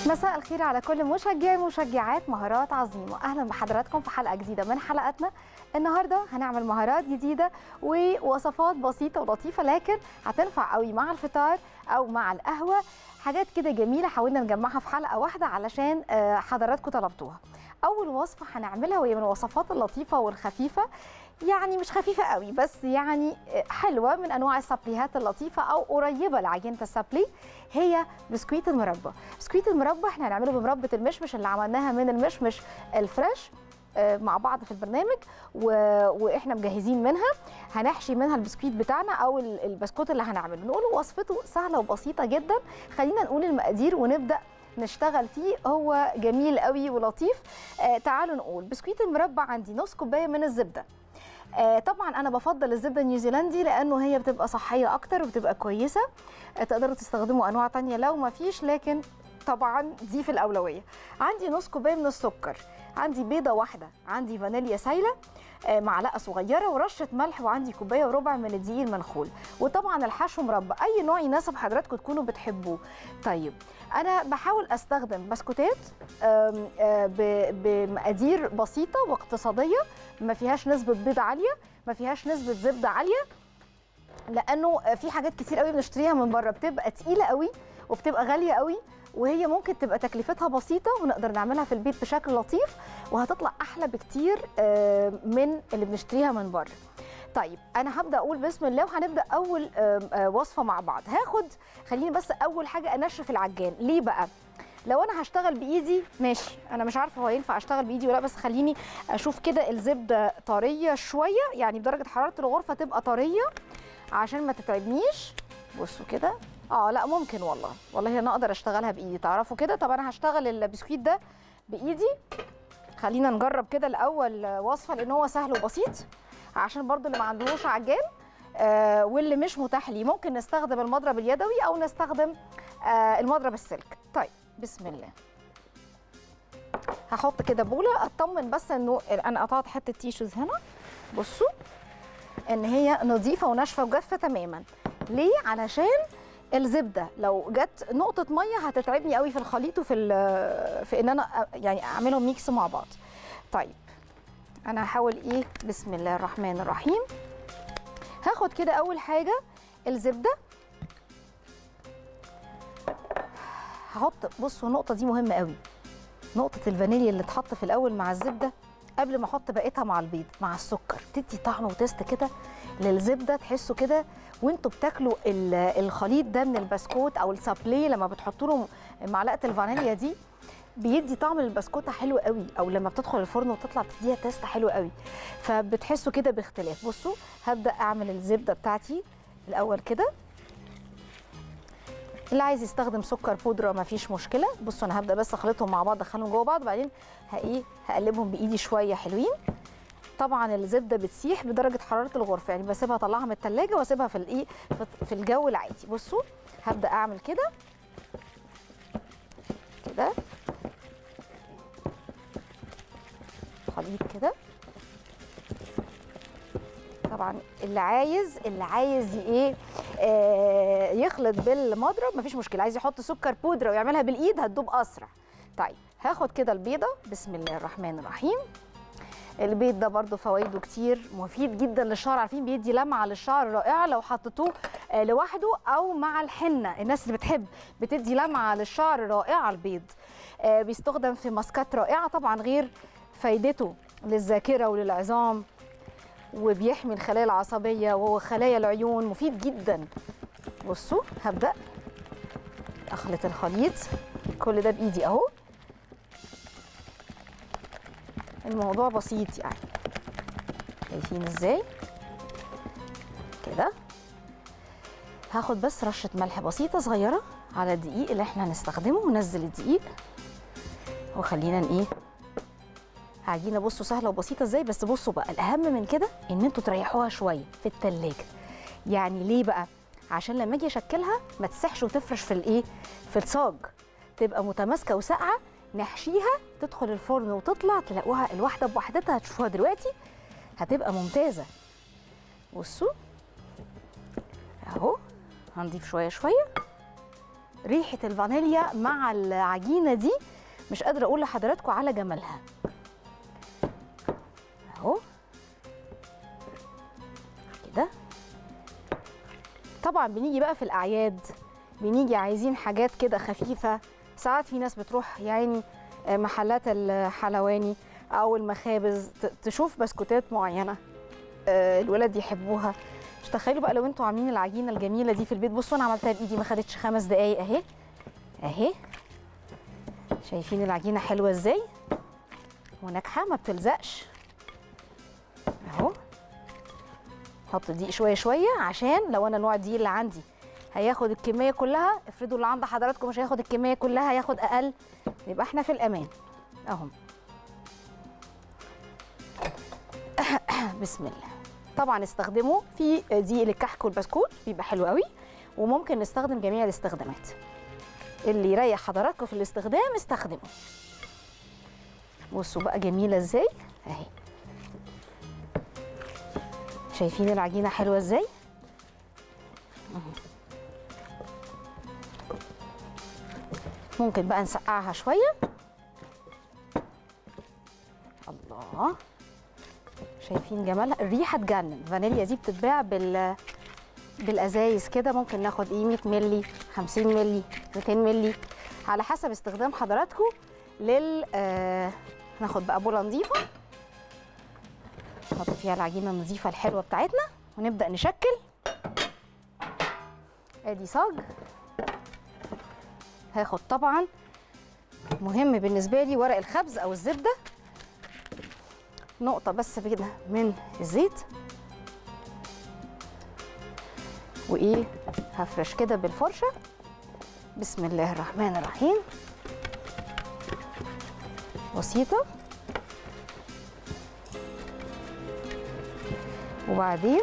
مساء الخير على كل مشجعي ومشجعات مهارات عظيمة أهلا بحضراتكم في حلقة جديدة من حلقاتنا النهاردة هنعمل مهارات جديدة ووصفات بسيطة ولطيفة لكن هتنفع قوي مع الفطار أو مع القهوة حاجات كده جميلة حاولنا نجمعها في حلقة واحدة علشان آه، حضراتكم طلبتوها أول وصفة هنعملها وهي من الوصفات اللطيفة والخفيفة يعني مش خفيفة قوي بس يعني آه، حلوة من أنواع السابليهات اللطيفة أو قريبة لعجينة السابلي هي بسكويت المربى بسكويت المربى احنا هنعمله بمربى المشمش اللي عملناها من المشمش الفريش آه، مع بعض في البرنامج و... واحنا مجهزين منها هنحشي منها البسكويت بتاعنا او ال- البسكوت اللي هنعمله نقول وصفته سهله وبسيطه جدا خلينا نقول المقادير ونبدا نشتغل فيه هو جميل قوي ولطيف آه تعالوا نقول بسكويت المربى عندي نص كوبايه من الزبده آه طبعا انا بفضل الزبده النيوزيلندي لانه هي بتبقى صحيه اكتر وبتبقى كويسه آه تقدروا تستخدموا انواع تانية لو ما فيش لكن طبعا دي في الاولويه عندي نص كوبايه من السكر عندي بيضه واحده عندي فانيليا سايله آه، معلقه صغيره ورشه ملح وعندي كوبايه وربع من الدقيق المنخول وطبعا الحشو مربى اي نوع يناسب حضراتكم تكونوا بتحبوه طيب انا بحاول استخدم بسكوتات آم، آه، ب- بمقادير بسيطه واقتصاديه ما فيهاش نسبه بيض عاليه ما فيهاش نسبه زبده عاليه لانه في حاجات كتير قوي بنشتريها من بره بتبقى تقيله قوي وبتبقى غاليه قوي وهي ممكن تبقى تكلفتها بسيطه ونقدر نعملها في البيت بشكل لطيف وهتطلع احلى بكتير آه، من اللي بنشتريها من بره طيب انا هبدا اقول بسم الله وهنبدا اول آم، آه، وصفه مع بعض هاخد خليني بس اول حاجه انشف العجان ليه بقى لو انا هشتغل بايدي ماشي انا مش عارفه هو ينفع اشتغل بايدي ولا بس خليني اشوف كده الزبده طريه شويه يعني بدرجه حراره الغرفه تبقى طريه عشان ما تتعبنيش بصوا كده اه لا ممكن والله والله انا اقدر اشتغلها بايدي تعرفوا كده طب انا هشتغل البسكويت ده بايدي خلينا نجرب كده الاول وصفه لان هو سهل وبسيط عشان برضو اللي ما عندهوش عجان آه واللي مش متاح ليه ممكن نستخدم المضرب اليدوي او نستخدم آه المضرب السلك طيب بسم الله هحط كده بوله اطمن بس انه انا قطعت حته تيشوز هنا بصوا ان هي نظيفه وناشفه وجافه تماما ليه علشان الزبده لو جت نقطه ميه هتتعبني قوي في الخليط وفي ال- في ان انا أ- يعني اعملهم ميكس مع بعض طيب انا هحاول ايه بسم الله الرحمن الرحيم هاخد كده اول حاجه الزبده هحط بصوا النقطه دي مهمه قوي نقطه الفانيليا اللي اتحط في الاول مع الزبده قبل ما احط بقيتها مع البيض مع السكر تدي طعم وتست كده للزبده تحسوا كده وانتوا بتاكلوا ال- الخليط ده من البسكوت او السابليه لما بتحطوا له معلقه الفانيليا دي بيدي طعم للبسكوته حلو قوي او لما بتدخل الفرن وتطلع بتديها تيست حلو قوي فبتحسوا كده باختلاف بصوا هبدا اعمل الزبده بتاعتي الاول كده اللي عايز يستخدم سكر بودره مفيش مشكله بصوا انا هبدا بس اخلطهم مع بعض ادخلهم جوه بعض وبعدين ايه هقلبهم بايدي شويه حلوين طبعا الزبده بتسيح بدرجه حراره الغرفه يعني بسيبها اطلعها من الثلاجه واسيبها في الايه في- في الجو العادي بصوا هبدا اعمل كده كده خليط كده طبعا اللي عايز اللي عايز ي- ايه آه يخلط بالمضرب مفيش مشكله عايز يحط سكر بودره ويعملها بالايد هتدوب اسرع طيب هاخد كده البيضه بسم الله الرحمن الرحيم البيض ده برضو فوائده كتير مفيد جدا للشعر عارفين بيدي لمعه للشعر رائعه لو حطيتوه آه، لوحده او مع الحنه الناس اللي بتحب بتدي لمعه للشعر رائعه البيض آه، بيستخدم في ماسكات رائعه طبعا غير فايدته للذاكره وللعظام وبيحمي الخلايا العصبيه وهو خلايا العيون مفيد جدا بصوا هبدا اخلط الخليط كل ده بايدي اهو الموضوع بسيط يعني شايفين ازاي كده هاخد بس رشه ملح بسيطه صغيره على الدقيق اللي احنا هنستخدمه وننزل الدقيق وخلينا ايه عجينه بصوا سهله وبسيطه ازاي بس بصوا بقى الاهم من كده ان انتوا تريحوها شويه في التلاجة يعني ليه بقى عشان لما اجي اشكلها ما تسحش وتفرش في الايه في الصاج تبقى متماسكه وساقعه نحشيها تدخل الفرن وتطلع تلاقوها الواحده بوحدتها هتشوفوها دلوقتي هتبقى ممتازه بصوا اهو هنضيف شويه شويه ريحه الفانيليا مع العجينه دي مش قادره اقول لحضراتكم على جمالها اهو كده طبعا بنيجي بقى في الاعياد بنيجي عايزين حاجات كده خفيفه ساعات في ناس بتروح يعني آه، محلات الحلواني او المخابز ت- تشوف بسكوتات معينه آه، الولاد يحبوها مش تخيلوا بقى لو انتوا عاملين العجينه الجميله دي في البيت بصوا انا عملتها بايدي ما خدتش خمس دقايق اهي اهي شايفين العجينه حلوه ازاي وناجحه ما بتلزقش اهو حط دقيق شويه شويه عشان لو انا نوع الدقيق اللي عندي هياخد الكميه كلها افرضوا اللي عند حضراتكم مش هياخد الكميه كلها هياخد اقل يبقى احنا في الامان اهو بسم الله طبعا استخدموا في دقيق الكحك والبسكوت بيبقى حلو قوي وممكن نستخدم جميع الاستخدامات اللي يريح حضراتكم في الاستخدام استخدمه بصوا بقى جميله ازاي اهي شايفين العجينه حلوه ازاي أهو. ممكن بقى نسقعها شويه الله شايفين جمالها الريحه تجنن الفانيليا دي بتتباع بال بالازايز كده ممكن ناخد ايه 100 مللي 50 مللي 200 مللي على حسب استخدام حضراتكم لل آه ناخد بقى بوله نظيفه نحط فيها العجينه النظيفه الحلوه بتاعتنا ونبدا نشكل ادي صاج هاخد طبعا مهم بالنسبه لي ورق الخبز او الزبده نقطة بس كده من الزيت وإيه هفرش كده بالفرشة بسم الله الرحمن الرحيم بسيطة وبعدين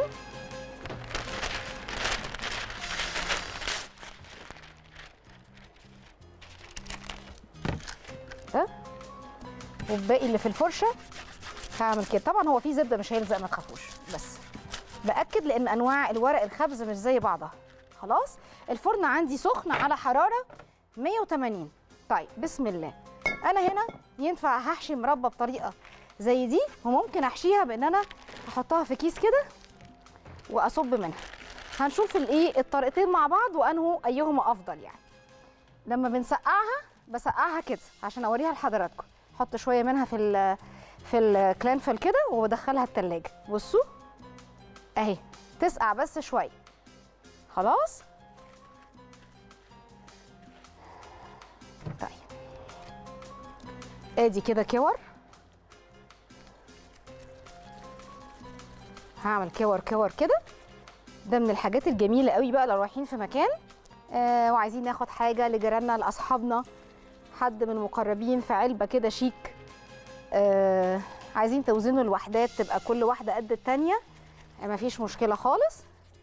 ده والباقي اللي في الفرشه هعمل كده طبعا هو في زبده مش هيلزق ما تخافوش بس باكد لان انواع الورق الخبز مش زي بعضها خلاص الفرن عندي سخن على حراره 180 طيب بسم الله انا هنا ينفع هحشي مربى بطريقه زي دي وممكن احشيها بان انا احطها في كيس كده واصب منها هنشوف الايه الطريقتين مع بعض وانه ايهما افضل يعني لما بنسقعها بسقعها كده عشان اوريها لحضراتكم احط شويه منها في ال في الكلانفل كده وبدخلها التلاجة بصوا اهي تسقع بس شويه خلاص طيب ادي كده كور هعمل كور كور كده ده من الحاجات الجميله قوي بقى لو رايحين في مكان آه وعايزين ناخد حاجه لجيراننا لاصحابنا حد من المقربين في علبه كده شيك آه عايزين توزنوا الوحدات تبقى كل واحده قد التانيه آه مفيش مشكله خالص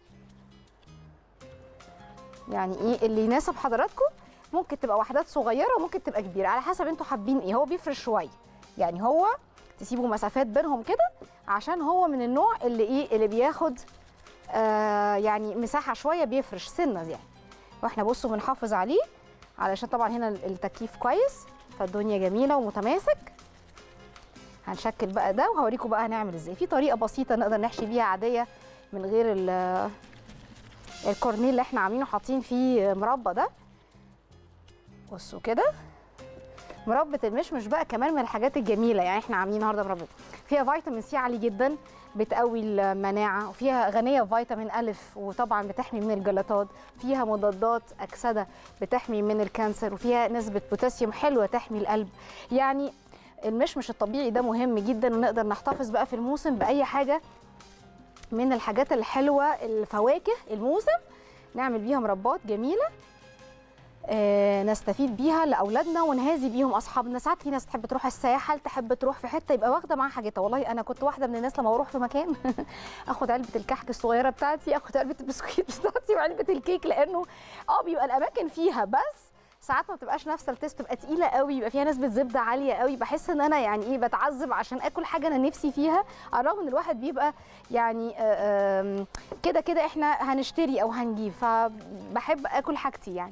يعني ايه اللي يناسب حضراتكم ممكن تبقى وحدات صغيره وممكن تبقى كبيره على حسب انتوا حابين ايه هو بيفرش شويه يعني هو تسيبوا مسافات بينهم كده عشان هو من النوع اللي ايه اللي بياخد آه يعني مساحه شويه بيفرش سنه يعني واحنا بصوا بنحافظ عليه علشان طبعا هنا التكييف كويس فالدنيا جميله ومتماسك هنشكل بقى ده وهوريكم بقى هنعمل ازاي في طريقه بسيطه نقدر نحشي بيها عاديه من غير ال- الكورنيل اللي احنا عاملينه حاطين فيه مربى ده بصوا كده مربى المشمش بقى كمان من الحاجات الجميله يعني احنا عاملين النهارده مربى فيها فيتامين سي عالي جدا بتقوي المناعه وفيها غنيه بفيتامين الف وطبعا بتحمي من الجلطات فيها مضادات اكسده بتحمي من الكانسر وفيها نسبه بوتاسيوم حلوه تحمي القلب يعني المشمش الطبيعي ده مهم جدا ونقدر نحتفظ بقى في الموسم باي حاجه من الحاجات الحلوه الفواكه الموسم نعمل بيها مربات جميله آه، نستفيد بيها لاولادنا ونهازي بيهم اصحابنا ساعات في ناس تحب تروح الساحل تحب تروح في حته يبقى واخده معاها حاجتها والله انا كنت واحده من الناس لما بروح في مكان اخد علبه الكحك الصغيره بتاعتي اخد علبه البسكويت بتاعتي وعلبه الكيك لانه اه بيبقى الاماكن فيها بس ساعات ما بتبقاش نفس التيست بتبقى تقيله قوي يبقى فيها نسبه زبده عاليه قوي بحس ان انا يعني ايه بتعذب عشان اكل حاجه انا نفسي فيها على الرغم ان الواحد بيبقى يعني آه، آم، كده كده احنا هنشتري او هنجيب فبحب اكل حاجتي يعني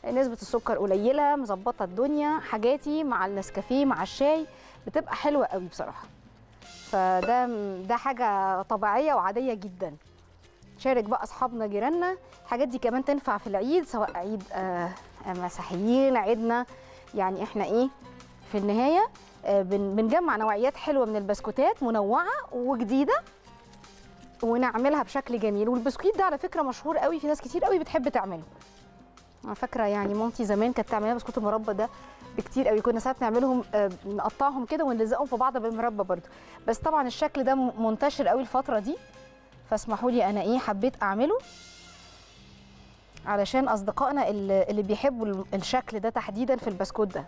نسبه السكر قليله مظبطه الدنيا حاجاتي مع النسكافيه مع الشاي بتبقى حلوه قوي بصراحه فده ده حاجه طبيعيه وعاديه جدا شارك بقى اصحابنا جيراننا الحاجات دي كمان تنفع في العيد سواء عيد آه مسيحيين عيدنا يعني احنا ايه في النهايه آه بن- بنجمع نوعيات حلوه من البسكوتات منوعه وجديده ونعملها بشكل جميل والبسكويت ده على فكره مشهور قوي في ناس كتير قوي بتحب تعمله انا فاكره يعني مامتي زمان كانت تعمل لنا بسكوت المربى ده بكتير قوي كنا ساعات نعملهم آه، نقطعهم كده ونلزقهم في بعض بالمربى برضو بس طبعا الشكل ده م- منتشر قوي الفتره دي فاسمحوا لي انا ايه حبيت اعمله علشان اصدقائنا اللي اللي بيحبوا ال- الشكل ده تحديدا في البسكوت ده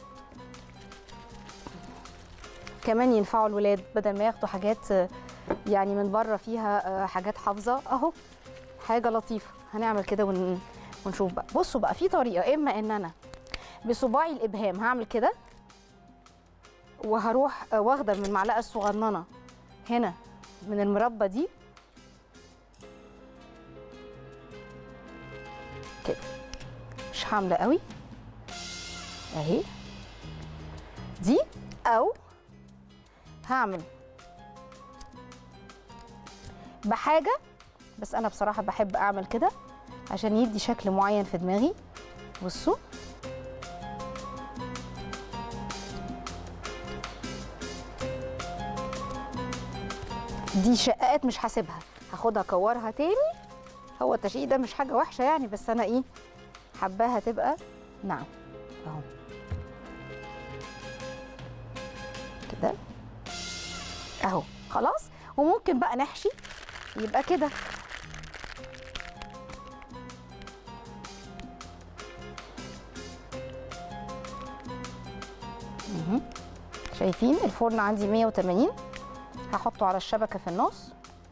كمان ينفعوا الولاد بدل ما ياخدوا حاجات آه، يعني من بره فيها آه، حاجات حافظه اهو حاجه لطيفه هنعمل كده ون... ونشوف بقى بصوا بقى في طريقه اما ان انا بصباعي الابهام هعمل كده وهروح آه، واخده من المعلقه الصغننه هنا من المربى دي كده مش حامله قوي اهي دي او هعمل بحاجه بس انا بصراحه بحب اعمل كده عشان يدي شكل معين في دماغي بصوا دي شقات مش هسيبها هاخدها اكورها تاني هو التشقيق ده مش حاجه وحشه يعني بس انا ايه حباها تبقى نعم اهو كده اهو خلاص وممكن بقى نحشي يبقى كده مهم. شايفين الفرن عندي 180 هحطه على الشبكه في النص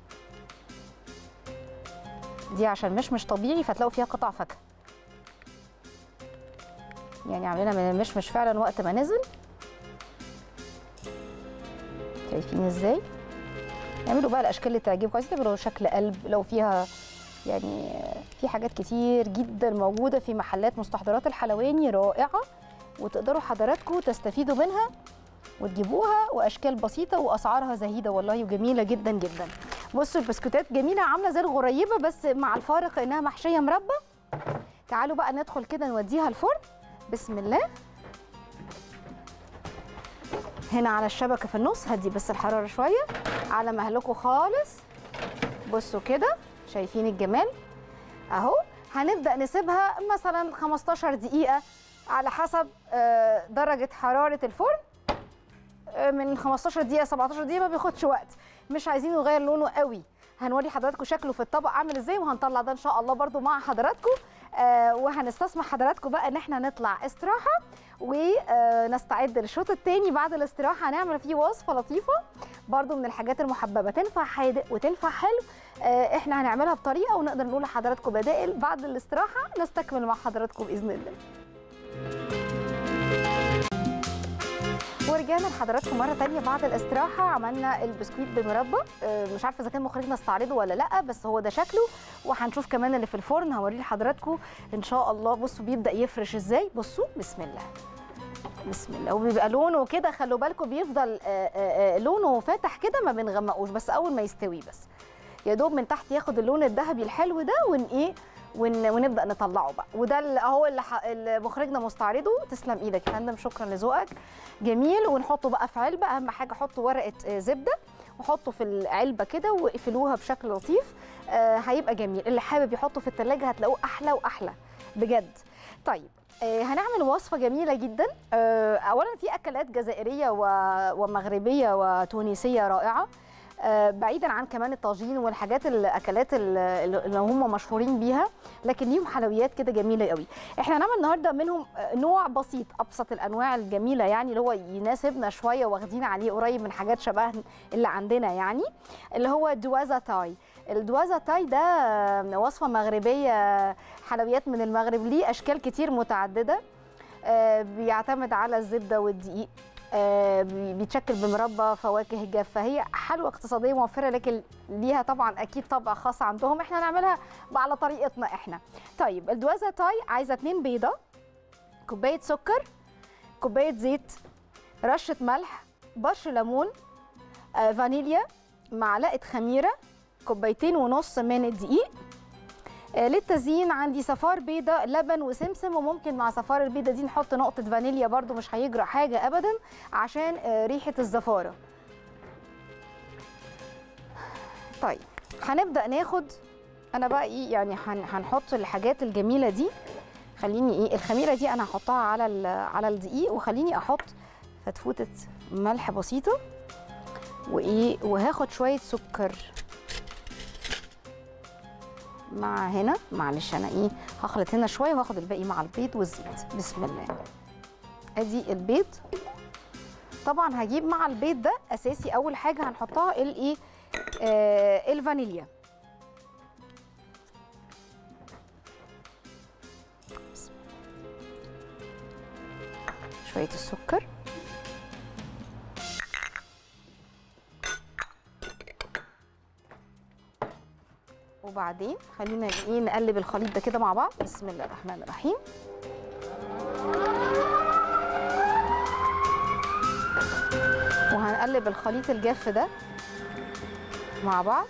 دي عشان مش مش طبيعي فتلاقوا فيها قطع فاكهه يعني عاملينها من المشمش فعلا وقت ما نزل شايفين ازاي اعملوا بقى الاشكال اللي تعجبكم عايزين تعملوا شكل قلب لو فيها يعني في حاجات كتير جدا موجوده في محلات مستحضرات الحلواني رائعه وتقدروا حضراتكم تستفيدوا منها وتجيبوها واشكال بسيطه واسعارها زهيده والله وجميله جدا جدا بصوا البسكوتات جميله عامله زي الغريبه بس مع الفارق انها محشيه مربى تعالوا بقى ندخل كده نوديها الفرن بسم الله هنا على الشبكه في النص هدي بس الحراره شويه على مهلكوا خالص بصوا كده شايفين الجمال اهو هنبدا نسيبها مثلا 15 دقيقه على حسب آه، درجه حراره الفرن آه، من 15 دقيقه 17 دقيقه ما بياخدش وقت مش عايزين نغير لونه قوي هنوري حضراتكم شكله في الطبق عامل ازاي وهنطلع ده ان شاء الله برده مع حضراتكم آه وهنستسمح حضراتكم بقى ان احنا نطلع استراحه ونستعد للشوط الثاني بعد الاستراحه هنعمل فيه وصفه لطيفه برضو من الحاجات المحببه تنفع حادق وتنفع حلو آه احنا هنعملها بطريقه ونقدر نقول لحضراتكم بدائل بعد الاستراحه نستكمل مع حضراتكم باذن الله ورجعنا لحضراتكم مره تانية بعد الاستراحه عملنا البسكويت بمربى آه، مش عارفه اذا كان مخرجنا استعرضه ولا لا بس هو ده شكله وهنشوف كمان اللي في الفرن هوريه لحضراتكم ان شاء الله بصوا بيبدا يفرش ازاي بصوا بسم الله بسم الله وبيبقى لونه كده خلوا بالكم بيفضل آه، آه، آه، لونه فاتح كده ما بنغمقوش بس اول ما يستوي بس يا دوب من تحت ياخد اللون الذهبي الحلو ده ون ايه ون ونبدا نطلعه بقى وده اللي اهو اللي, ح... اللي مخرجنا مستعرضه تسلم ايدك يا فندم شكرا لذوقك جميل ونحطه بقى في علبه اهم حاجه حطوا ورقه آه، زبده وحطوا في العلبه كده واقفلوها بشكل لطيف آه هيبقى جميل اللي حابب يحطه في التلاجة هتلاقوه احلى واحلى بجد طيب آه هنعمل وصفه جميله جدا آه اولا في اكلات جزائريه و- ومغربيه وتونسيه رائعه آه، بعيدا عن كمان الطاجين والحاجات الاكلات ال- اللي هم مشهورين بيها لكن ليهم حلويات كده جميله قوي احنا هنعمل النهارده منهم آه، نوع بسيط ابسط الانواع الجميله يعني اللي هو يناسبنا شويه واخدين عليه قريب من حاجات شبه اللي عندنا يعني اللي هو دوازا تاي الدوازا تاي ده آه، وصفه مغربيه حلويات من المغرب ليه اشكال كتير متعدده آه، بيعتمد على الزبده والدقيق آه، بي- بيتشكل بمربى فواكه جافه هي حلوى اقتصاديه موفره لكن ليها طبعا اكيد طبع خاص عندهم احنا هنعملها بقى على طريقتنا احنا طيب الدوازه تاي عايزه 2 بيضه كوبايه سكر كوبايه زيت رشه ملح بشر ليمون آه، فانيليا معلقه خميره كوبايتين ونص من الدقيق آه، للتزيين عندي صفار بيضة لبن وسمسم وممكن مع صفار البيضة دي نحط نقطة فانيليا برضو مش هيجرى حاجة أبدا عشان آه، ريحة الزفارة طيب هنبدأ ناخد أنا بقى إيه يعني هن- هنحط الحاجات الجميلة دي خليني إيه الخميرة دي أنا هحطها على ال- على الدقيق وخليني أحط فتفوتة ملح بسيطة وإيه وهاخد شوية سكر مع هنا معلش انا ايه هخلط هنا شويه وهاخد الباقي مع البيض والزيت بسم الله ادي البيض طبعا هجيب مع البيض ده اساسي اول حاجه هنحطها الايه آه الفانيليا بسم الله. شويه السكر وبعدين خلينا ايه نقلب الخليط ده كده مع بعض بسم الله الرحمن الرحيم وهنقلب الخليط الجاف ده مع بعض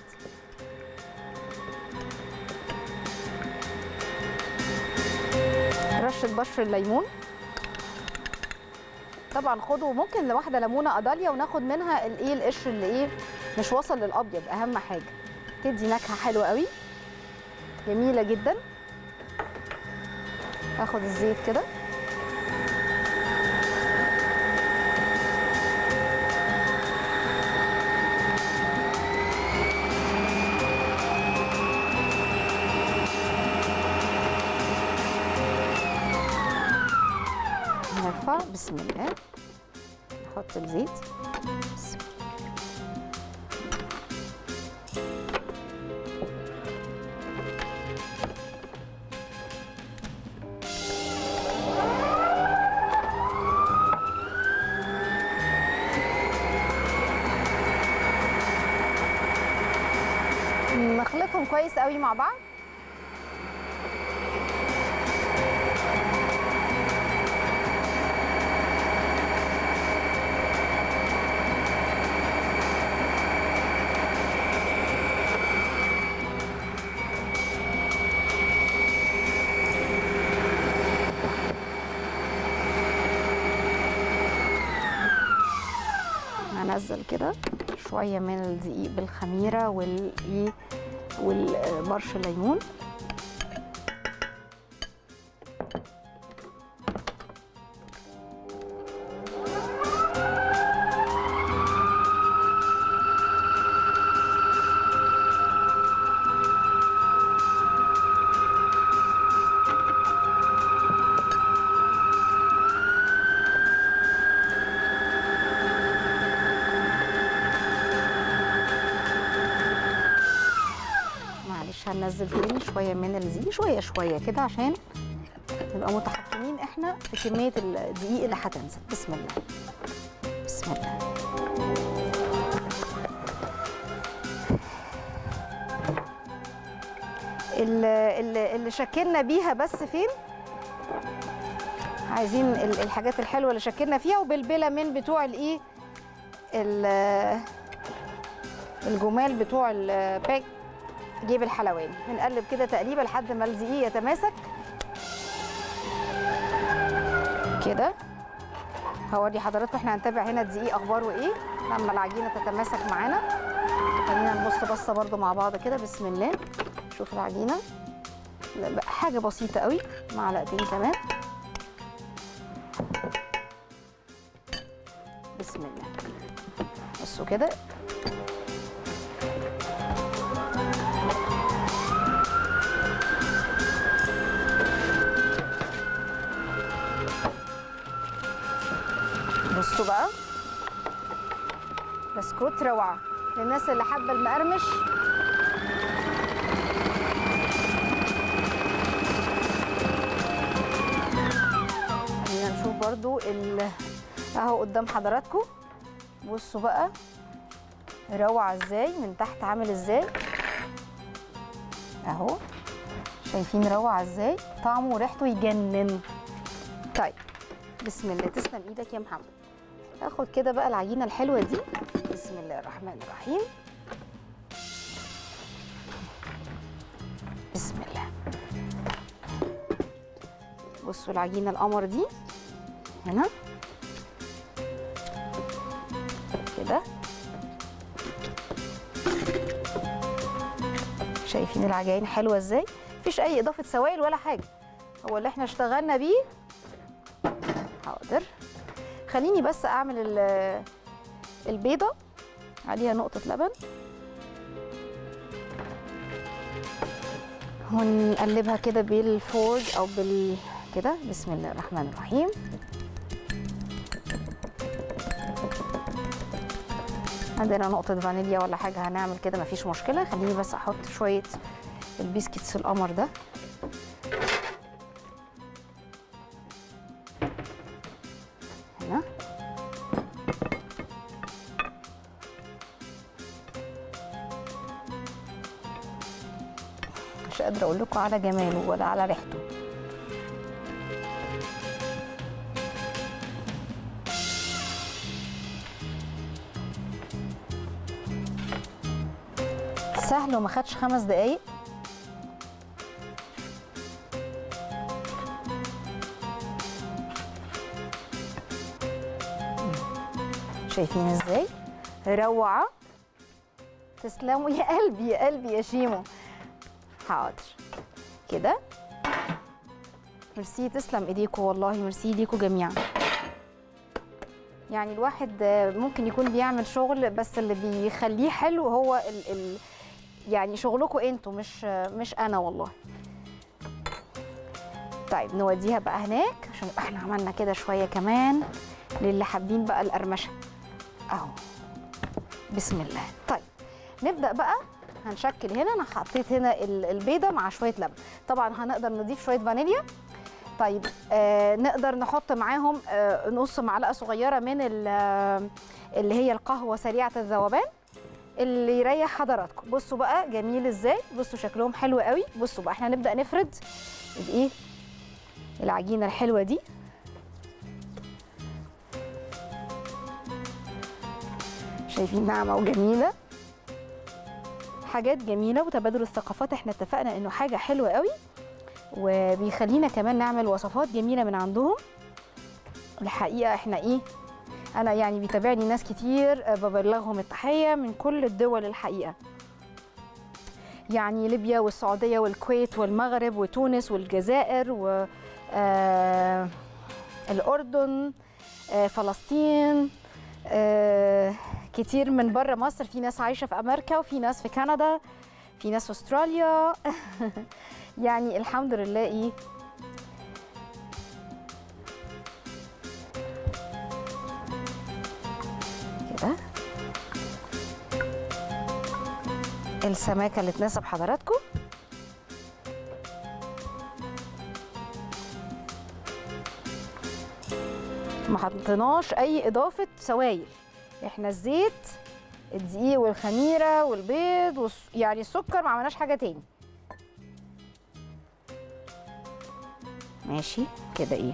رشة بشر الليمون طبعا خدوا ممكن لواحدة ليمونة قضاليا وناخد منها الايه القشر اللي ايه مش وصل للابيض اهم حاجة تدي نكهة حلوة قوي جميلة جدا هاخد الزيت كده نرفع بسم الله نحط الزيت بسم نخلطهم كويس قوي مع بعض هنزل كده شويه من الدقيق بالخميره والايه والبرش الليمون معلش هننزل تاني شويه من الزيت شويه شويه كده عشان نبقى متحكمين احنا في كميه الدقيق اللي هتنزل بسم الله بسم الله اللي, اللي اللي شكلنا بيها بس فين عايزين ال- الحاجات الحلوه اللي شكلنا فيها وبلبله من بتوع الايه ال- الجمال بتوع الباك جيب الحلواني بنقلب كده تقليبه لحد ما الدقيق يتماسك كده هوري حضراتكم احنا هنتابع هنا الدقيق اخباره ايه لما العجينه تتماسك معانا خلينا نبص بصه برده مع بعض كده بسم الله شوف العجينه لا، بقى حاجه بسيطه قوي معلقتين كمان بسم الله بصوا كده بصوا بقى بسكوت روعه للناس اللي حابه المقرمش خلينا نشوف برضو ال- اهو قدام حضراتكم بصوا بقى روعه ازاي من تحت عامل ازاي اهو شايفين روعه ازاي طعمه وريحته يجنن طيب بسم الله تسلم ايدك يا محمد اخد كده بقى العجينه الحلوه دي بسم الله الرحمن الرحيم بسم الله بصوا العجينه القمر دي هنا كده شايفين العجائن حلوه ازاي مفيش اي اضافه سوائل ولا حاجه هو اللي احنا اشتغلنا بيه حاضر خليني بس اعمل ال- البيضه عليها نقطه لبن ونقلبها كده بالفورج او بال كده بسم الله الرحمن الرحيم عندنا نقطة فانيليا ولا حاجة هنعمل كده مفيش مشكلة خليني بس أحط شوية البيسكيتس القمر ده هنا مش قادرة أقول لكم على جماله ولا على ريحته سهل وما خدش خمس دقايق شايفين ازاي روعه تسلموا يا قلبي يا قلبي يا شيمو حاضر كده ميرسي تسلم ايديكم والله ميرسي ايديكم جميعا يعني الواحد آه، ممكن يكون بيعمل شغل بس اللي بيخليه حلو هو ال ال يعني شغلكم انتوا مش آه، مش انا والله طيب نوديها بقى هناك عشان يبقى احنا عملنا كده شويه كمان للي حابين بقى القرمشه اهو بسم الله طيب نبدا بقى هنشكل هنا انا حطيت هنا ال- البيضه مع شويه لبن طبعا هنقدر نضيف شويه فانيليا طيب آه نقدر نحط معاهم آه نص معلقه صغيره من ال- آه، اللي هي القهوه سريعه الذوبان اللي يريح حضراتكم بصوا بقى جميل ازاي بصوا شكلهم حلو قوي بصوا بقى احنا نبدا نفرد الايه العجينه الحلوه دي شايفين ناعمه وجميله حاجات جميله وتبادل الثقافات احنا اتفقنا انه حاجه حلوه قوي وبيخلينا كمان نعمل وصفات جميله من عندهم الحقيقه احنا ايه انا يعني بيتابعني ناس كتير آه، ببلغهم التحيه من كل الدول الحقيقه يعني ليبيا والسعوديه والكويت والمغرب وتونس والجزائر و آه، الاردن آه، فلسطين آه، كتير من بره مصر في ناس عايشه في امريكا وفي ناس في كندا في ناس في استراليا يعني الحمد لله ايه كده السماكه اللي تناسب حضراتكم ما حطيناش اي اضافه سوائل احنا الزيت الدقيق والخميره والبيض والس... يعني السكر ما عملناش حاجه تاني ماشي كده ايه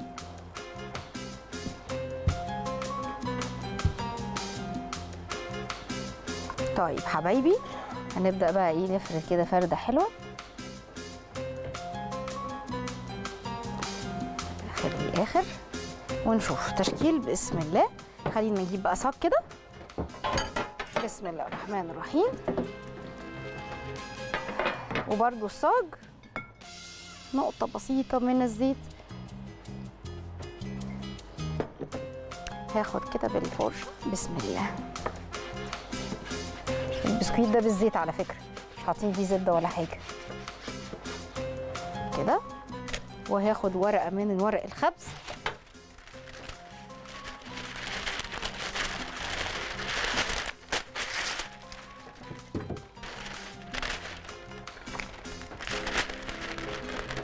طيب حبايبي هنبدا بقى ايه نفرد كده فرده حلوه اخر الاخر ونشوف تشكيل بسم الله خلينا نجيب بقى صاج كده بسم الله الرحمن الرحيم وبرده الصاج نقطة بسيطة من الزيت هاخد كده بالفرشة بسم الله البسكويت ده بالزيت على فكرة مش حاطين فيه زبدة ولا حاجة كده وهاخد ورقة من ورق الخبز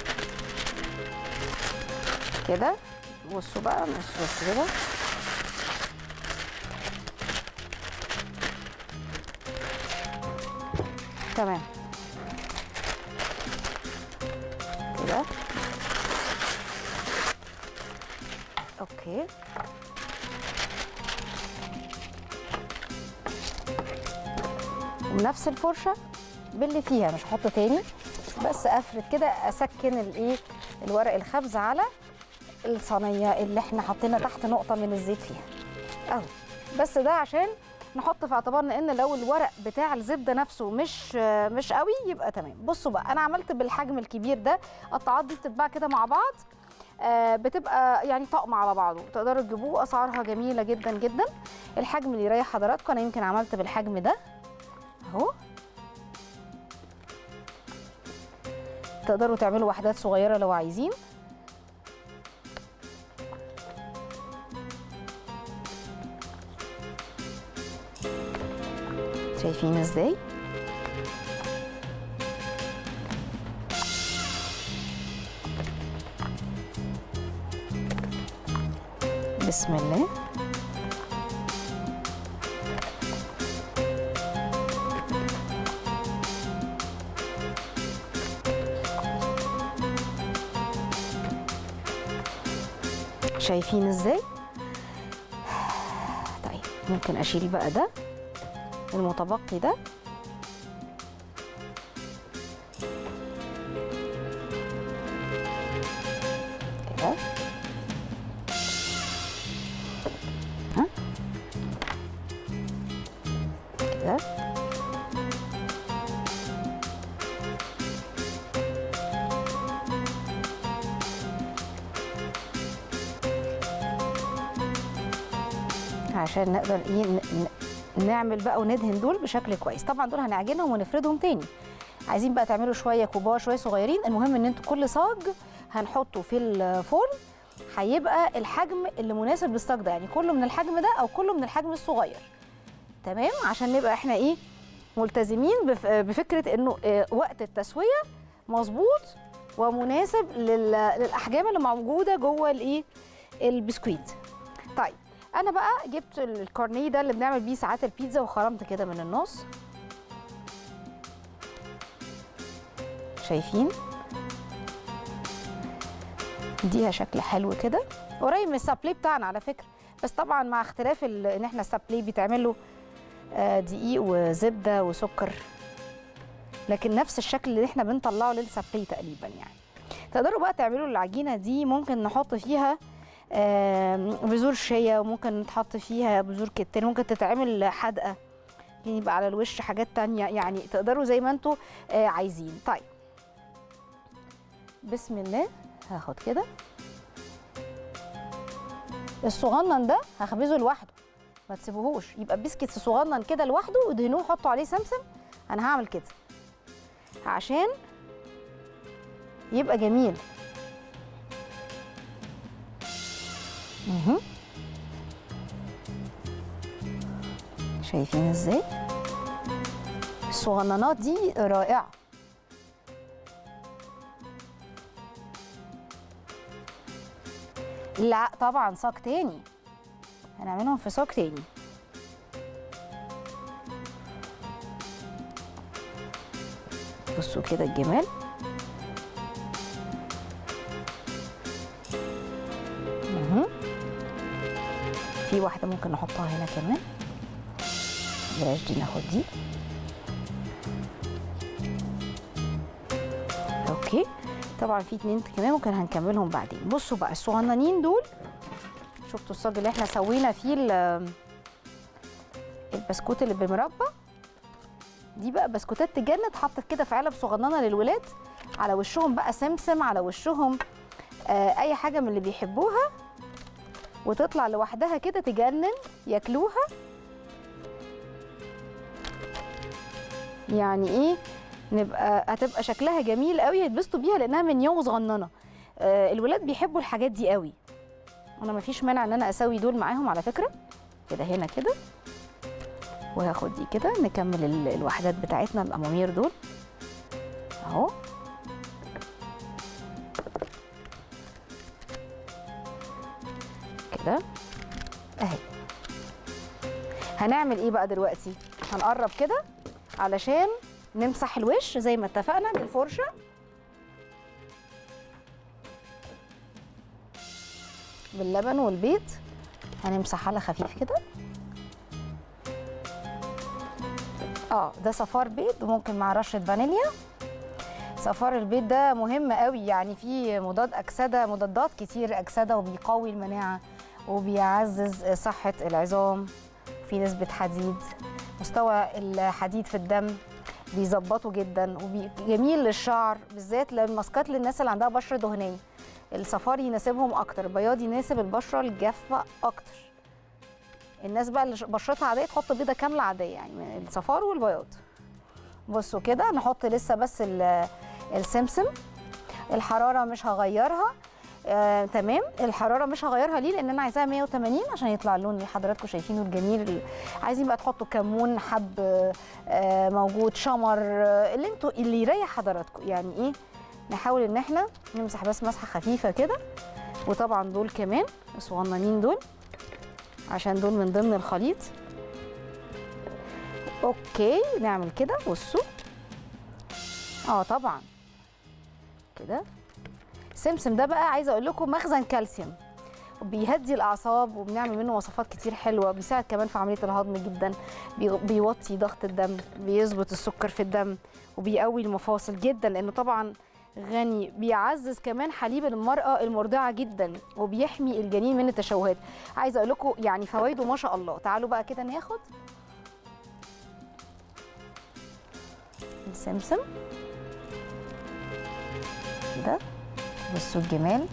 كده بصوا بقى بصوا بس كده تمام كده اوكي ونفس الفرشه باللي فيها مش هحط تاني بس افرد كده اسكن الايه الورق الخبز على الصينيه اللي احنا حطينا تحت نقطه من الزيت فيها اهو بس ده عشان نحط في اعتبارنا ان لو الورق بتاع الزبده نفسه مش مش قوي يبقى تمام بصوا بقى انا عملت بالحجم الكبير ده القطعات دي بتتباع كده مع بعض آه، بتبقى يعني طقم على بعضه تقدروا تجيبوه اسعارها جميله جدا جدا الحجم اللي يريح حضراتكم انا يمكن عملت بالحجم ده اهو تقدروا تعملوا وحدات صغيره لو عايزين شايفين ازاي بسم الله شايفين ازاي طيب ممكن اشيل بقى ده المتبقي ده كده ها كده عشان نقدر ايه ن- ن- نعمل بقى وندهن دول بشكل كويس طبعا دول هنعجنهم ونفردهم تاني عايزين بقى تعملوا شويه كبار شويه صغيرين المهم ان انتوا كل صاج هنحطه في الفرن هيبقى الحجم اللي مناسب للصاج ده يعني كله من الحجم ده او كله من الحجم الصغير تمام عشان نبقى احنا ايه ملتزمين بف- بفكره انه آه، وقت التسويه مظبوط ومناسب لل- للاحجام اللي موجوده جوه الايه البسكويت طيب انا بقى جبت الكورنيه ده اللي بنعمل بيه ساعات البيتزا وخرمت كده من النص شايفين اديها شكل حلو كده قريب من السابلي بتاعنا على فكره بس طبعا مع اختلاف ال- ان احنا السابلي بيتعمل له آه، دقيق وزبده وسكر لكن نفس الشكل اللي احنا بنطلعه للسابلي تقريبا يعني تقدروا بقى تعملوا العجينه دي ممكن نحط فيها آم، بذور شيا وممكن تحط فيها بذور كتان ممكن تتعمل حدقه ممكن يبقى على الوش حاجات تانية يعني تقدروا زي ما انتوا آه، عايزين طيب بسم الله هاخد كده الصغنن ده هخبزه لوحده ما تسيبوهوش يبقى بسكت صغنن كده لوحده ودهنوه وحطوا عليه سمسم انا هعمل كده عشان يبقى جميل مهم. شايفين ازاي الصغننات دي رائعه لا طبعا صاج تاني هنعملهم في صاج تاني بصوا كده الجمال مهم. في واحدة ممكن نحطها هنا كمان بلاش دي ناخد دي اوكي طبعا في اتنين كمان ممكن هنكملهم بعدين بصوا بقى الصغننين دول شفتوا الصاج اللي احنا سوينا فيه ال- البسكوت اللي بالمربى دي بقى بسكوتات تجنن اتحطت كده في علب صغننه للولاد على وشهم بقى سمسم على وشهم آه اي حاجه من اللي بيحبوها وتطلع لوحدها كده تجنن ياكلوها يعني ايه نبقى هتبقى شكلها جميل قوي يتبسطوا بيها لانها من يوم صغننه آه الولاد بيحبوا الحاجات دي قوي انا مفيش مانع ان انا اسوي دول معاهم على فكره كده هنا كده وهاخد دي كده نكمل ال- الوحدات بتاعتنا الامامير دول اهو كده اهي هنعمل ايه بقى دلوقتي هنقرب كده علشان نمسح الوش زي ما اتفقنا بالفرشه باللبن والبيض هنمسح على خفيف كده اه ده صفار بيض وممكن مع رشه فانيليا صفار البيض ده مهم قوي يعني فيه مضاد اكسده مضادات كتير اكسده وبيقوي المناعه وبيعزز صحه العظام في نسبه حديد مستوى الحديد في الدم بيظبطه جدا وجميل للشعر بالذات للماسكات للناس اللي عندها بشره دهنيه الصفار يناسبهم اكتر البياض يناسب البشره الجافه اكتر الناس بقى اللي بشرتها عاديه تحط بيضه كامله عاديه يعني من الصفار والبياض بصوا كده نحط لسه بس السمسم الحراره مش هغيرها آه، تمام الحراره مش هغيرها ليه لان انا عايزاها 180 عشان يطلع اللون اللي حضراتكم شايفينه الجميل عايزين بقى تحطوا كمون حب آه، موجود شمر آه، اللي انتوا اللي يريح حضراتكم يعني ايه نحاول ان احنا نمسح بس مسحه خفيفه كده وطبعا دول كمان الصغننين دول عشان دول من ضمن الخليط اوكي نعمل كده بصوا اه طبعا كده السمسم ده بقى عايزه اقول لكم مخزن كالسيوم بيهدي الاعصاب وبنعمل منه وصفات كتير حلوه بيساعد كمان في عمليه الهضم جدا بي- بيوطي ضغط الدم بيظبط السكر في الدم وبيقوي المفاصل جدا لانه طبعا غني بيعزز كمان حليب المرأة المرضعة جدا وبيحمي الجنين من التشوهات عايزة أقول لكم يعني فوائده ما شاء الله تعالوا بقى كده ناخد السمسم كده بصوا الجمال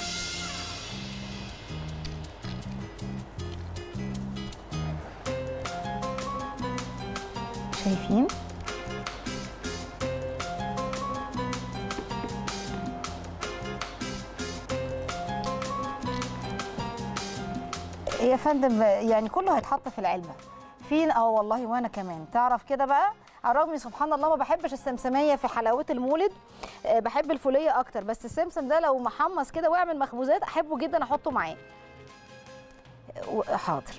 شايفين يا فندم يعني كله هيتحط في العلبه فين اه والله وانا كمان تعرف كده بقى على الرغم سبحان الله ما بحبش السمسميه في حلاوه المولد آه، بحب الفوليه اكتر بس السمسم ده لو محمص كده واعمل مخبوزات احبه جدا احطه معاه و- حاضر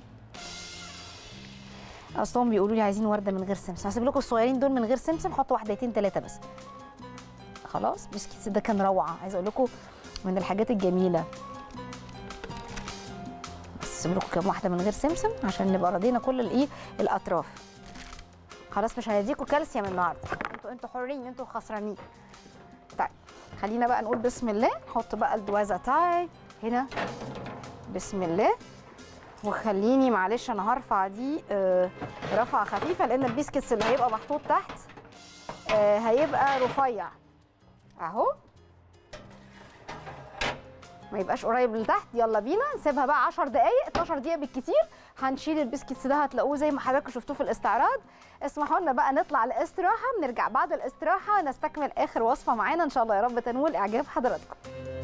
اصلهم بيقولوا لي عايزين ورده من غير سمسم هسيب لكم الصغيرين دول من غير سمسم حطوا واحدتين ثلاثه بس خلاص بسكيت ده كان روعه عايزه اقول لكم من الحاجات الجميله بس اسيب لكم كام واحده من غير سمسم عشان نبقى راضينا كل الايه الاطراف خلاص مش هنديكوا كالسيوم النهارده انتوا انتوا حرين انتوا خسرانين طيب خلينا بقى نقول بسم الله نحط بقى الدوازه تاي هنا بسم الله وخليني معلش انا هرفع دي آه، رفعه خفيفه لان البيسكتس اللي هيبقى محطوط تحت آه، هيبقى رفيع اهو ما يبقاش قريب لتحت يلا بينا نسيبها بقى 10 دقايق 12 دقيقه بالكتير هنشيل البسكتس ده هتلاقوه زي ما حضراتكم شفتوه في الاستعراض اسمحوا لنا بقى نطلع الاستراحه بنرجع بعد الاستراحه نستكمل اخر وصفه معانا ان شاء الله يا رب تنول اعجاب حضراتكم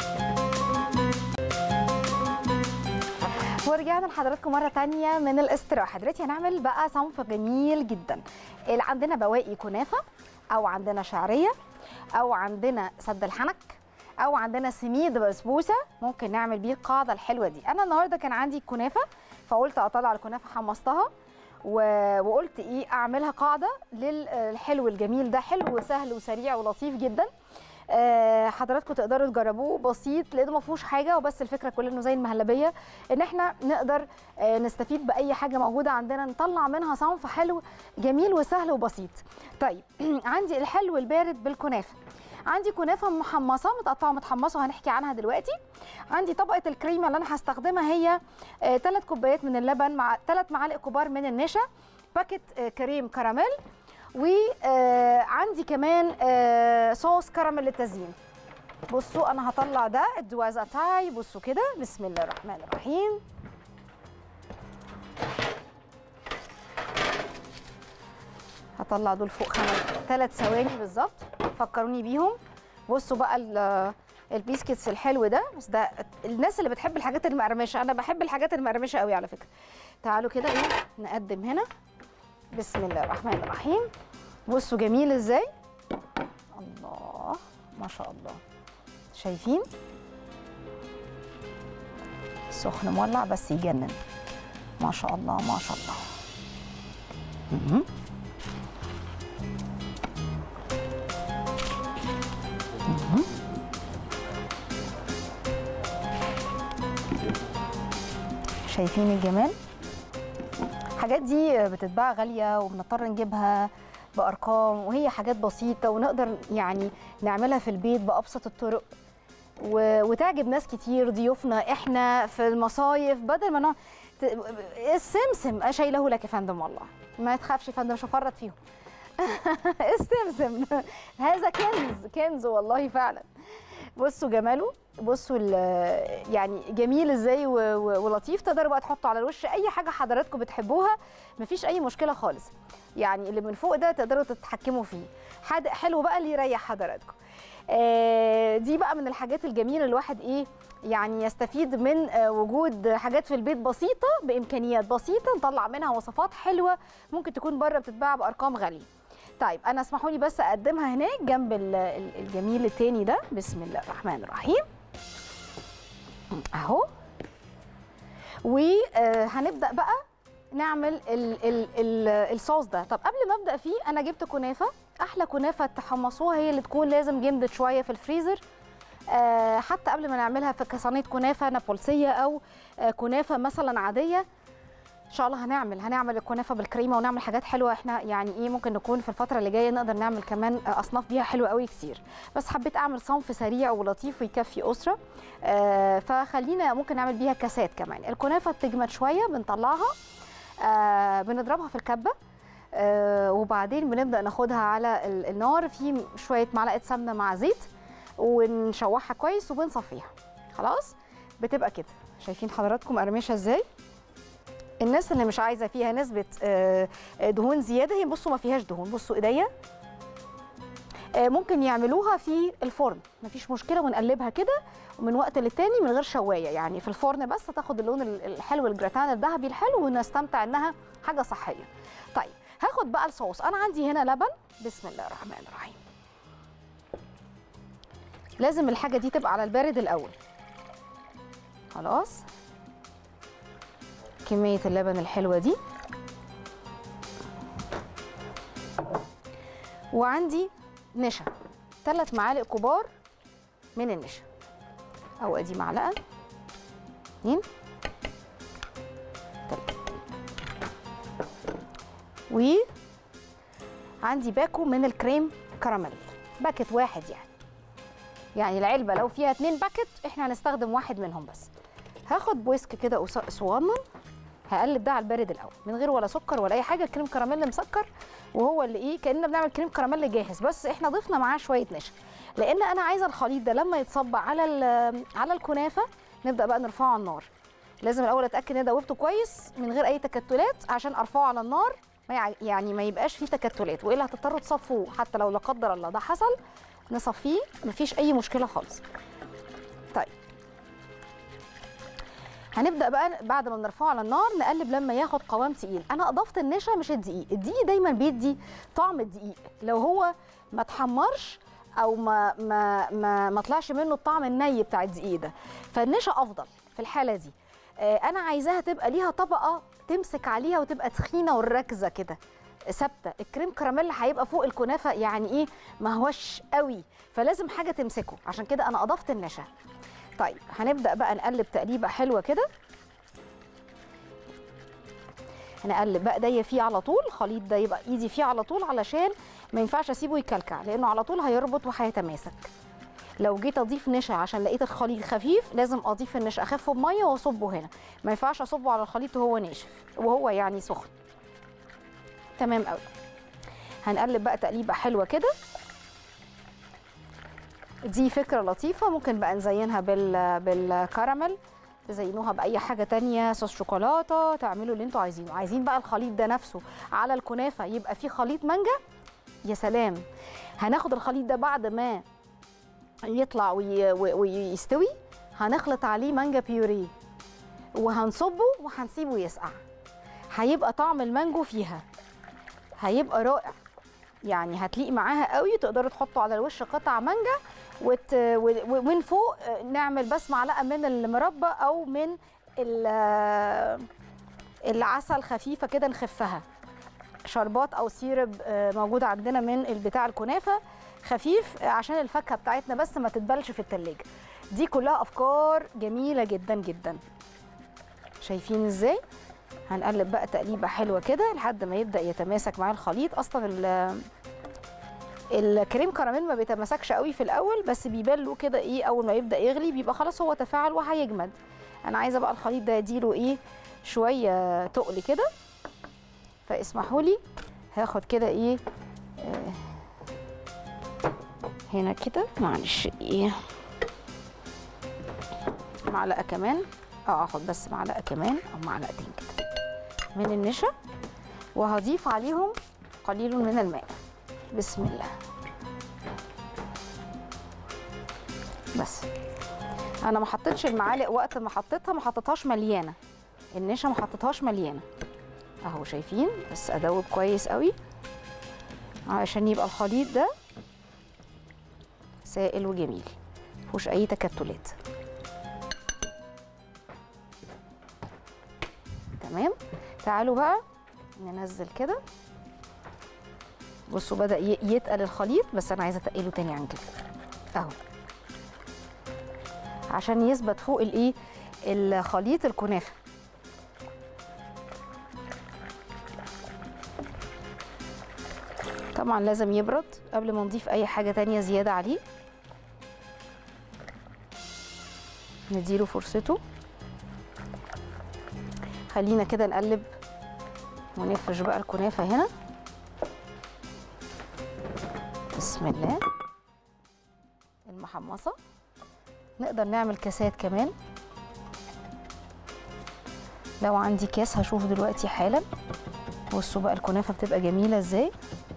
ورجعنا لحضراتكم مرة تانية من الاستراحة دلوقتي هنعمل بقى صنف جميل جدا اللي عندنا بواقي كنافة أو عندنا شعرية أو عندنا سد الحنك أو عندنا سميد بسبوسة ممكن نعمل بيه القاعدة الحلوة دي أنا النهاردة كان عندي كنافة فقلت أطلع الكنافة حمصتها و- وقلت ايه اعملها قاعده للحلو الجميل ده حلو وسهل وسريع ولطيف جدا آه، حضراتكم تقدروا تجربوه بسيط لانه ما فيهوش حاجه وبس الفكره كلها انه زي المهلبيه ان احنا نقدر آه، نستفيد باي حاجه موجوده عندنا نطلع منها صنف حلو جميل وسهل وبسيط طيب عندي الحلو البارد بالكنافه عندي كنافه محمصه متقطعه متحمصه وهنحكي عنها دلوقتي عندي طبقه الكريمه اللي انا هستخدمها هي ثلاث كوبايات من اللبن مع ثلاث معالق كبار من النشا باكت آه، كريم كراميل وعندي كمان آه، صوص كراميل للتزيين بصوا انا هطلع ده الدوازة تاي بصوا كده بسم الله الرحمن الرحيم هطلع دول فوق خمس ثلاث ثواني بالظبط فكروني بيهم بصوا بقى ال- البيسكتس الحلو ده بس ده الناس اللي بتحب الحاجات المقرمشه انا بحب الحاجات المقرمشه قوي على فكره تعالوا كده ايه نقدم هنا بسم الله الرحمن الرحيم بصوا جميل ازاي الله ما شاء الله شايفين سخن مولع بس يجنن ما شاء الله ما شاء الله مهم. شايفين الجمال الحاجات دي بتتباع غاليه وبنضطر نجيبها بارقام وهي حاجات بسيطه ونقدر يعني نعملها في البيت بابسط الطرق و... وتعجب ناس كتير ضيوفنا احنا في المصايف بدل ما نقعد ت- السمسم شايله لك يا فندم والله ما تخافش يا فندم مش هفرط فيهم السمسم هذا كنز كنز والله فعلا بصوا جماله بصوا ال- يعني جميل ازاي و- و- ولطيف تقدروا بقى تحطوا على الوش اي حاجه حضراتكم بتحبوها مفيش اي مشكله خالص يعني اللي من فوق ده تقدروا تتحكموا فيه حادق حلو بقى اللي يريح حضراتكم آه، دي بقى من الحاجات الجميله الواحد ايه يعني يستفيد من آه، وجود حاجات في البيت بسيطه بامكانيات بسيطه نطلع منها وصفات حلوه ممكن تكون بره بتتباع بارقام غاليه طيب انا اسمحوا لي بس اقدمها هناك جنب ال- ال- الجميل التاني ده بسم الله الرحمن الرحيم اهو وهنبدا بقى نعمل ال ال ال الصوص ده طب قبل ما ابدا فيه انا جبت كنافه احلى كنافه تحمصوها هي اللي تكون لازم جمدت شويه في الفريزر آه، حتى قبل ما نعملها في صينيه كنافه نابلسيه او آه، كنافه مثلا عاديه ان شاء الله هنعمل هنعمل الكنافه بالكريمه ونعمل حاجات حلوه احنا يعني ايه ممكن نكون في الفتره اللي جايه نقدر نعمل كمان آه، اصناف بيها حلوه قوي كتير بس حبيت اعمل صنف سريع ولطيف ويكفي اسره آه، فخلينا ممكن نعمل بيها كاسات كمان الكنافه بتجمد شويه بنطلعها آه، بنضربها في الكبه آه، وبعدين بنبدا ناخدها على ال- النار في شويه معلقه سمنه مع زيت ونشوحها كويس وبنصفيها خلاص بتبقى كده شايفين حضراتكم قرمشه ازاي الناس اللي مش عايزه فيها نسبه آه، آه، دهون زياده هي بصوا ما فيهاش دهون بصوا ايديا آه، ممكن يعملوها في الفرن مفيش مشكله ونقلبها كده ومن وقت للتاني من غير شوايه يعني في الفرن بس تاخد اللون ال- الحلو الجراتان الذهبي الحلو ونستمتع انها حاجه صحيه طيب هاخد بقى الصوص انا عندي هنا لبن بسم الله الرحمن الرحيم لازم الحاجه دي تبقى على البارد الاول خلاص كميه اللبن الحلوه دي وعندي نشا ثلاث معالق كبار من النشا او ادي معلقه اتنين تلاته وعندي باكو من الكريم كراميل باكت واحد يعني يعني العلبه لو فيها اتنين باكت احنا هنستخدم واحد منهم بس هاخد بويسك كده قص- صغنن هقلب ده على البارد الاول من غير ولا سكر ولا اي حاجه الكريم كراميل مسكر وهو اللي ايه كاننا بنعمل كريم كراميل جاهز بس احنا ضفنا معاه شويه نشا لان انا عايزه الخليط ده لما يتصب على ال- على الكنافه نبدا بقى نرفعه على النار لازم الاول اتاكد ان أنا دوبته كويس من غير اي تكتلات عشان ارفعه على النار ما يع- يعني ما يبقاش فيه تكتلات والا هتضطروا تصفوه حتى لو لا قدر الله ده حصل نصفيه مفيش اي مشكله خالص طيب هنبدا بقى بعد ما نرفعه على النار نقلب لما ياخد قوام تقيل انا اضفت النشا مش الدقيق الدقيق دايما بيدي طعم الدقيق لو هو ما اتحمرش او ما ما ما, ما طلعش منه الطعم الني بتاع الدقيق ده فالنشا افضل في الحاله دي آه، انا عايزاها تبقى ليها طبقه تمسك عليها وتبقى تخينه والركزه كده ثابته الكريم كراميل هيبقى فوق الكنافه يعني ايه ما هوش قوي فلازم حاجه تمسكه عشان كده انا اضفت النشا طيب هنبدا بقى نقلب تقليبه حلوه كده هنقلب بقى ايديا فيه على طول الخليط ده يبقى ايدي فيه على طول علشان ما ينفعش اسيبه يكلكع لانه على طول هيربط وهيتماسك لو جيت اضيف نشا عشان لقيت الخليط خفيف لازم اضيف النشا اخفه بميه واصبه هنا ما ينفعش اصبه على الخليط وهو ناشف وهو يعني سخن تمام قوي هنقلب بقى تقليبه حلوه كده دي فكره لطيفه ممكن بقى نزينها بال بالكراميل تزينوها باي حاجه تانية صوص شوكولاته تعملوا اللي انتوا عايزينه عايزين بقى الخليط ده نفسه على الكنافه يبقى فيه خليط مانجا يا سلام هناخد الخليط ده بعد ما يطلع وي- وي- ويستوي هنخلط عليه مانجا بيوريه وهنصبه وهنسيبه يسقع هيبقى طعم المانجو فيها هيبقى رائع يعني هتليق معاها قوي تقدروا تحطوا على الوش قطع مانجا وت... و- ومن فوق نعمل بس معلقه من المربى او من ال- العسل خفيفه كده نخفها شربات او سيرب آه، موجود عندنا من البتاع الكنافه خفيف آه، عشان الفاكهه بتاعتنا بس ما تتبلش في التلاجة دي كلها افكار جميله جدا جدا شايفين ازاي هنقلب بقى تقليبه حلوه كده لحد ما يبدا يتماسك مع الخليط اصلا ال- الكريم كراميل ما بيتماسكش قوي في الاول بس بيبان له كده ايه اول ما يبدا يغلي بيبقى خلاص هو تفاعل وهيجمد انا عايزه بقى الخليط ده يديله ايه شويه تقل كده فاسمحوا لي هاخد كده ايه آه، هنا كده معلش ايه معلقه كمان اه اخد بس معلقه كمان او معلقتين كده من النشا وهضيف عليهم قليل من الماء بسم الله بس انا ما حطيتش المعالق وقت ما حطيتها ما حطيتهاش مليانه النشا ما حطيتهاش مليانه اهو شايفين بس ادوب كويس قوي عشان يبقى الخليط ده سائل وجميل مفيهوش اي تكتلات تمام تعالوا بقى ننزل كده بصوا بدا ي- يتقل الخليط بس انا عايزه اتقله تاني عن كده اهو عشان يثبت فوق الايه الخليط الكنافه طبعا لازم يبرد قبل ما نضيف اي حاجه تانية زياده عليه نديله فرصته خلينا كده نقلب ونفرش بقى الكنافه هنا بسم الله المحمصه نقدر نعمل كاسات كمان لو عندي كاس هشوف دلوقتي حالا بصوا بقى الكنافه بتبقى جميله ازاي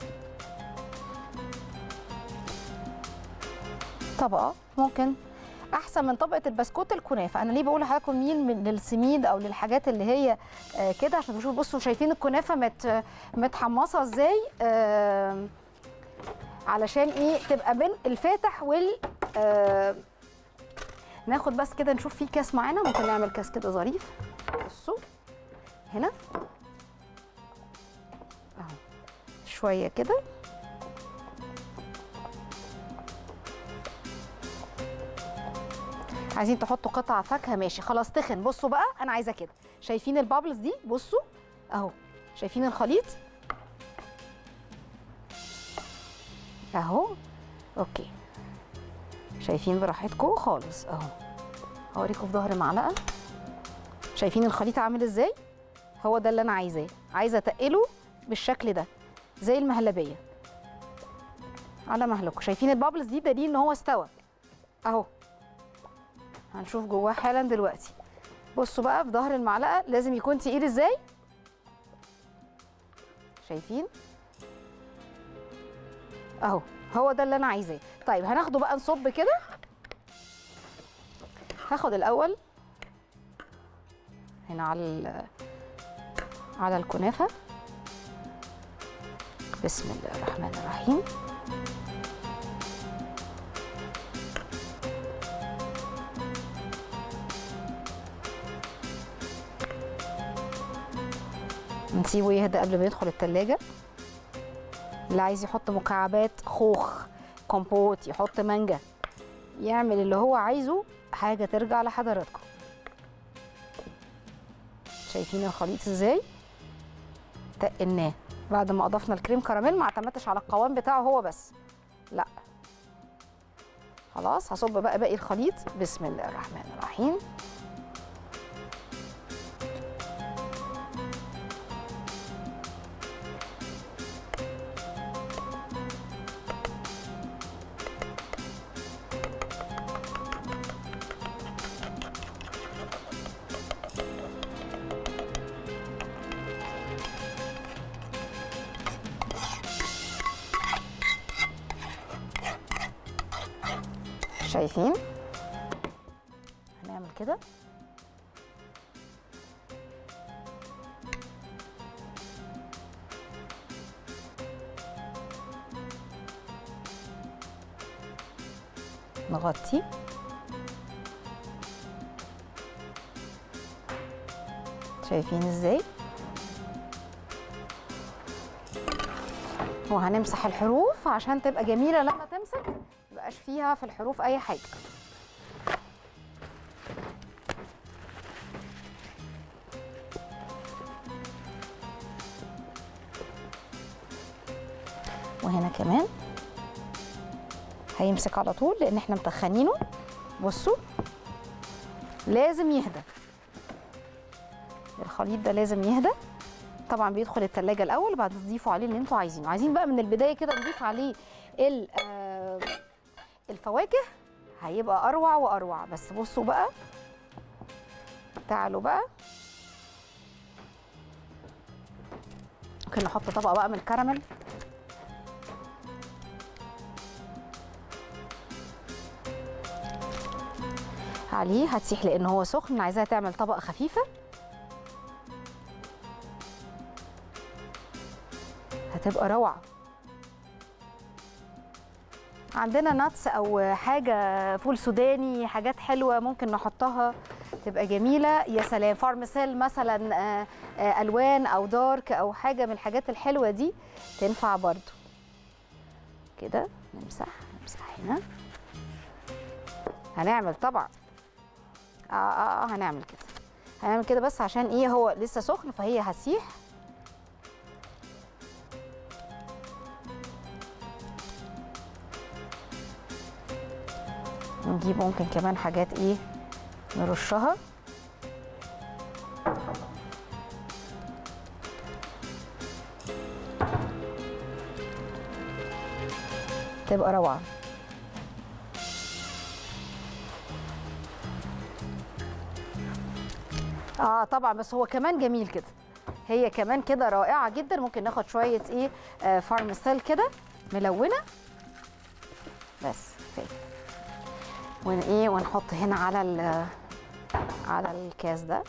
طبقه ممكن احسن من طبقه البسكوت الكنافه انا ليه بقول لحضراتكم مين من للسميد او للحاجات اللي هي آه، كده عشان تشوفوا بصوا شايفين الكنافه مت متحمصه ازاي آه، علشان ايه تبقى بين الفاتح وال آه، ناخد بس كده نشوف في كاس معانا ممكن نعمل كاس كده ظريف بصوا هنا اهو شويه كده عايزين تحطوا قطع فاكهه ماشي خلاص تخن بصوا بقى انا عايزه كده شايفين البابلز دي بصوا اهو شايفين الخليط اهو اوكي شايفين براحتكم خالص اهو هوريكم في ظهر معلقه شايفين الخليط عامل ازاي هو ده اللي انا عايزاه عايزه اتقله بالشكل ده زي المهلبيه على مهلكم شايفين البابلز دي دليل ان هو استوى اهو هنشوف جواه حالا دلوقتي بصوا بقى في ظهر المعلقه لازم يكون تقيل ازاي شايفين اهو هو ده اللي انا عايزاه طيب هناخده بقى نصب كده هاخد الاول هنا على ال- على الكنافه بسم الله الرحمن الرحيم نسيبه يهدى قبل ما يدخل التلاجة اللي عايز يحط مكعبات خوخ كومبوت يحط مانجا يعمل اللي هو عايزه حاجة ترجع لحضراتكم شايفين الخليط ازاي تقلناه بعد ما اضفنا الكريم كراميل ما اعتمدتش على القوام بتاعه هو بس لا خلاص هصب بقى باقي الخليط بسم الله الرحمن الرحيم شايفين هنعمل كده نغطي شايفين ازاي وهنمسح الحروف عشان تبقى جميله لما تمسك ميبقاش فيها في الحروف اي حاجه وهنا كمان هيمسك على طول لان احنا متخنينه بصوا لازم يهدى الخليط ده لازم يهدى طبعا بيدخل التلاجة الاول بعد تضيفوا عليه اللي انتوا عايزينه عايزين بقى من البدايه كده نضيف عليه ال- آه، الفواكه هيبقى اروع واروع بس بصوا بقى تعالوا بقى ممكن نحط طبقه بقى من الكراميل عليه هتسيح لان هو سخن أنا عايزاها تعمل طبقه خفيفه هتبقى روعه عندنا ناتس او حاجه فول سوداني حاجات حلوه ممكن نحطها تبقى جميله يا سلام فارمسيل مثلا آه، آه، الوان او دارك او حاجه من الحاجات الحلوه دي تنفع برضو كده نمسح نمسح هنا هنعمل طبعا اه اه, آه هنعمل كده هنعمل كده بس عشان ايه هو لسه سخن فهي هتسيح نجيب ممكن كمان حاجات ايه نرشها تبقى روعه اه طبعا بس هو كمان جميل كده هي كمان كده رائعه جدا ممكن ناخد شويه ايه آه فارمسيل كده ملونه بس كفايه ون ايه ونحط هنا على ال- على الكاس ده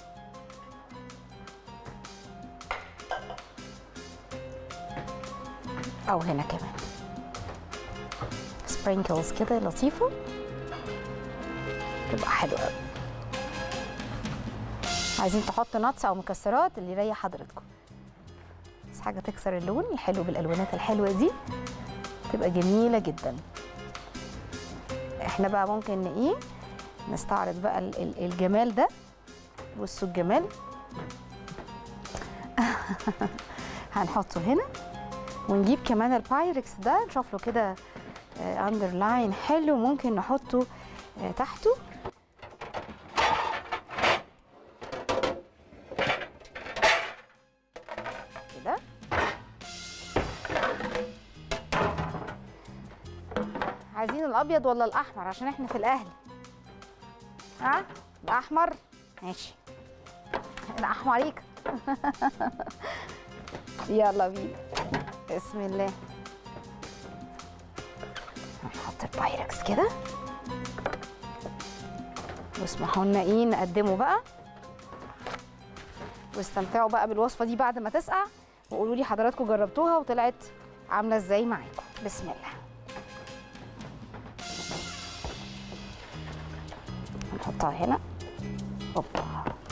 او هنا كمان سبرينكلز كده لطيفه تبقى حلوه قوي عايزين تحطوا ناتس او مكسرات اللي يريح حضرتكم بس حاجه تكسر اللون الحلو بالالوانات الحلوه دي تبقى جميله جدا احنا بقى ممكن ن- ايه نستعرض بقى ال- ال- الجمال ده بصوا الجمال هنحطه هنا ونجيب كمان البايركس ده نشوف له كده اندرلاين حلو ممكن نحطه آه، تحته كده عايزين الابيض ولا الاحمر عشان احنا في الاهلي ها الاحمر ماشي الاحمر عليك يلا بينا بسم الله هنحط البايركس كده واسمحوا لنا ايه نقدمه بقى واستمتعوا بقى بالوصفه دي بعد ما تسقع وقولوا لي حضراتكم جربتوها وطلعت عامله ازاي معاكم بسم الله هنحطها هنا هوبا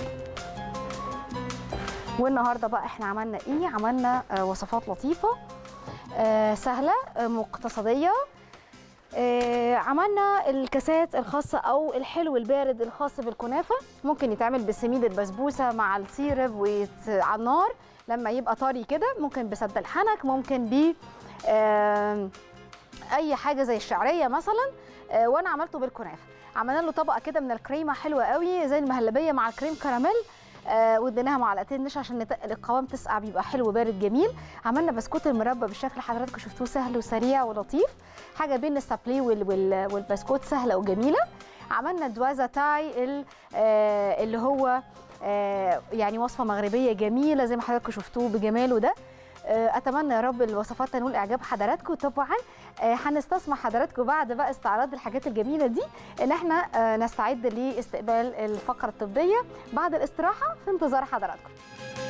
والنهارده بقى احنا عملنا ايه عملنا آه، وصفات لطيفه آه، سهله آه، مقتصديه آه، عملنا الكاسات الخاصة أو الحلو البارد الخاص بالكنافة ممكن يتعمل بسميد البسبوسة مع السيرب وعلى النار لما يبقى طري كده ممكن بسد الحنك ممكن ب آم، أي حاجة زي الشعرية مثلا آه، وأنا عملته بالكنافة عملنا له طبقة كده من الكريمة حلوة قوي زي المهلبية مع الكريم كراميل آه واديناها معلقتين نشا عشان نتقل القوام تسقع بيبقى حلو بارد جميل عملنا بسكوت المربى بالشكل اللي حضراتكم شفتوه سهل وسريع ولطيف حاجه بين السابلي وال وال والبسكوت سهله وجميله عملنا دوازا تاي ال- آه اللي هو آه يعني وصفه مغربيه جميله زي ما حضراتكم شفتوه بجماله ده آه، اتمنى يا رب الوصفات تنول اعجاب حضراتكم طبعا آه، هنستسمح حضراتكم بعد بقى استعراض الحاجات الجميله دي ان احنا آه، نستعد لاستقبال الفقره الطبيه بعد الاستراحه في انتظار حضراتكم